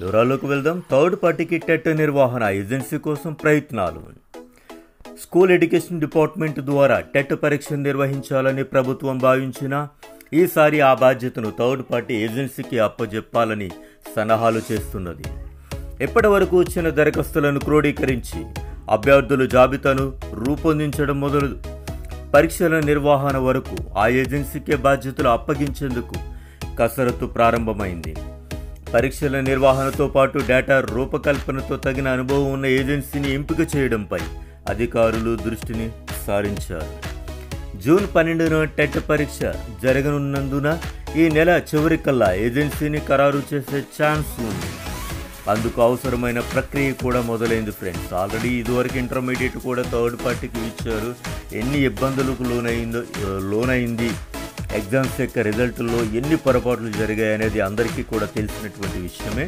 వివరాల్లోకి వెళ్దాం థర్డ్ పార్టీకి టెట్ నిర్వహణ ఏజెన్సీ కోసం ప్రయత్నాలు స్కూల్ ఎడ్యుకేషన్ డిపార్ట్మెంట్ ద్వారా టెట్ పరీక్ష నిర్వహించాలని ప్రభుత్వం భావించినా ఈసారి ఆ బాధ్యతను థర్డ్ పార్టీ ఏజెన్సీకి అప్పజెప్పాలని సలహాలు చేస్తున్నది ఇప్పటి వరకు వచ్చిన దరఖాస్తులను క్రోడీకరించి అభ్యర్థుల జాబితాను రూపొందించడం మొదలు పరీక్షల నిర్వహణ వరకు ఆ ఏజెన్సీకే బాధ్యతలు అప్పగించేందుకు కసరత్తు ప్రారంభమైంది పరీక్షల నిర్వహణతో పాటు డేటా రూపకల్పనతో తగిన అనుభవం ఉన్న ఏజెన్సీని ఎంపిక చేయడంపై అధికారులు దృష్టిని సారించారు జూన్ పన్నెండున టెట్ పరీక్ష జరగనున్నందున ఈ నెల చివరికల్లా ఏజెన్సీని ఖరారు చేసే ఛాన్స్ ఉంది అందుకు అవసరమైన ప్రక్రియ కూడా మొదలైంది ఫ్రెండ్స్ ఆల్రెడీ ఇదివరకు ఇంటర్మీడియట్ కూడా థర్డ్ పార్టీకి ఇచ్చారు ఎన్ని ఇబ్బందులకు లోనైందో లోనైంది ఎగ్జామ్స్ యొక్క రిజల్ట్లో ఎన్ని పొరపాట్లు జరిగాయి అనేది అందరికీ కూడా తెలిసినటువంటి విషయమే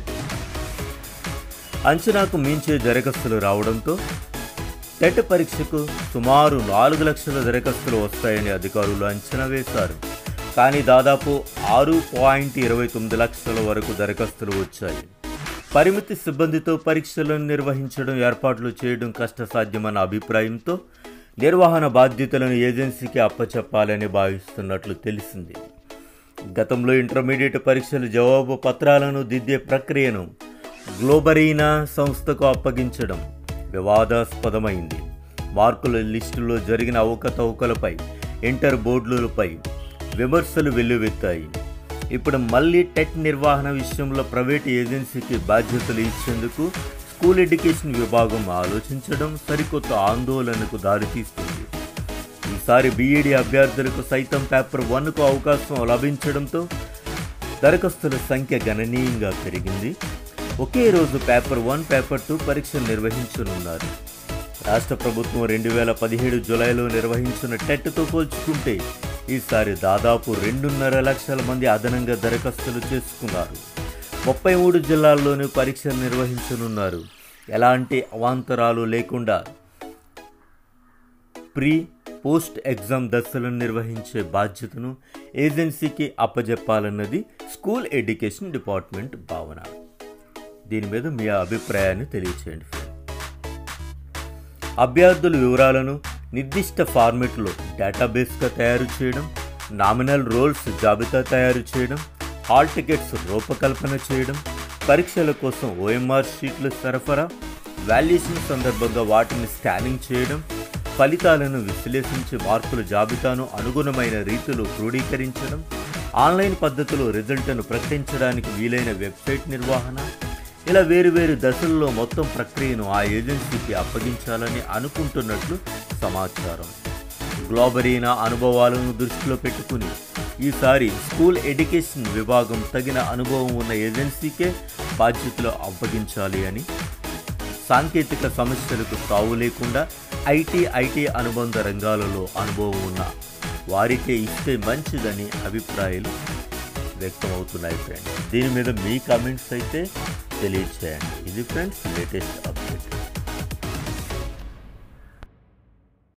అంచనాకు మించే దరఖాస్తులు రావడంతో టెట్ పరీక్షకు సుమారు నాలుగు లక్షల దరఖాస్తులు వస్తాయని అధికారులు అంచనా వేశారు కానీ దాదాపు ఆరు పాయింట్ ఇరవై తొమ్మిది లక్షల వరకు దరఖాస్తులు వచ్చాయి పరిమితి సిబ్బందితో పరీక్షలను నిర్వహించడం ఏర్పాట్లు చేయడం కష్టసాధ్యమన్న అభిప్రాయంతో నిర్వహణ బాధ్యతలను ఏజెన్సీకి అప్పచెప్పాలని భావిస్తున్నట్లు తెలిసింది గతంలో ఇంటర్మీడియట్ పరీక్షల జవాబు పత్రాలను దిద్దే ప్రక్రియను గ్లోబరీనా సంస్థకు అప్పగించడం వివాదాస్పదమైంది మార్కుల లిస్టులో జరిగిన అవకతవకలపై ఇంటర్ బోర్డులపై విమర్శలు వెల్లువెత్తాయి ఇప్పుడు మళ్ళీ టెట్ నిర్వహణ విషయంలో ప్రైవేట్ ఏజెన్సీకి బాధ్యతలు ఇచ్చేందుకు స్కూల్ ఎడ్యుకేషన్ విభాగం ఆలోచించడం సరికొత్త ఆందోళనకు దారితీస్తుంది ఈసారి బీఈడీ అభ్యర్థులకు సైతం పేపర్ వన్కు అవకాశం లభించడంతో దరఖాస్తుల సంఖ్య గణనీయంగా పెరిగింది ఒకే రోజు పేపర్ వన్ పేపర్ టూ పరీక్షలు నిర్వహించనున్నారు రాష్ట్ర ప్రభుత్వం రెండు వేల పదిహేడు జులైలో నిర్వహించిన టెట్తో పోల్చుకుంటే ఈసారి దాదాపు రెండున్నర లక్షల మంది అదనంగా దరఖాస్తులు చేసుకున్నారు ముప్పై మూడు జిల్లాల్లోనూ పరీక్షలు నిర్వహించనున్నారు ఎలాంటి అవాంతరాలు లేకుండా ప్రీ పోస్ట్ ఎగ్జామ్ దశలను నిర్వహించే బాధ్యతను ఏజెన్సీకి అప్పజెప్పాలన్నది స్కూల్ ఎడ్యుకేషన్ డిపార్ట్మెంట్ భావన దీని మీద మీ అభిప్రాయాన్ని తెలియచేయండి ఫ్రెండ్ అభ్యర్థుల వివరాలను నిర్దిష్ట ఫార్మెట్లో డేటాబేస్గా తయారు చేయడం నామినల్ రోల్స్ జాబితా తయారు చేయడం హాల్ టికెట్స్ రూపకల్పన చేయడం పరీక్షల కోసం ఓఎంఆర్ షీట్ల సరఫరా వాల్యుయేషన్ సందర్భంగా వాటిని స్కానింగ్ చేయడం ఫలితాలను విశ్లేషించి మార్కుల జాబితాను అనుగుణమైన రీతిలో క్రోడీకరించడం ఆన్లైన్ పద్ధతిలో రిజల్ట్ను ప్రకటించడానికి వీలైన వెబ్సైట్ నిర్వహణ ఇలా వేరువేరు దశల్లో మొత్తం ప్రక్రియను ఆ ఏజెన్సీకి అప్పగించాలని అనుకుంటున్నట్లు సమాచారం గ్లోబరీనా అనుభవాలను దృష్టిలో పెట్టుకుని ఈసారి స్కూల్ ఎడ్యుకేషన్ విభాగం తగిన అనుభవం ఉన్న ఏజెన్సీకే బాధ్యతలు అప్పగించాలి అని సాంకేతిక సమస్యలకు తావు లేకుండా ఐటీ ఐటీ అనుబంధ రంగాలలో అనుభవం ఉన్న వారికే ఇస్తే మంచిదని అభిప్రాయాలు వ్యక్తమవుతున్నాయి ఫ్రెండ్స్ దీని మీద మీ కామెంట్స్ అయితే తెలియచేయండి ఇది ఫ్రెండ్స్ లేటెస్ట్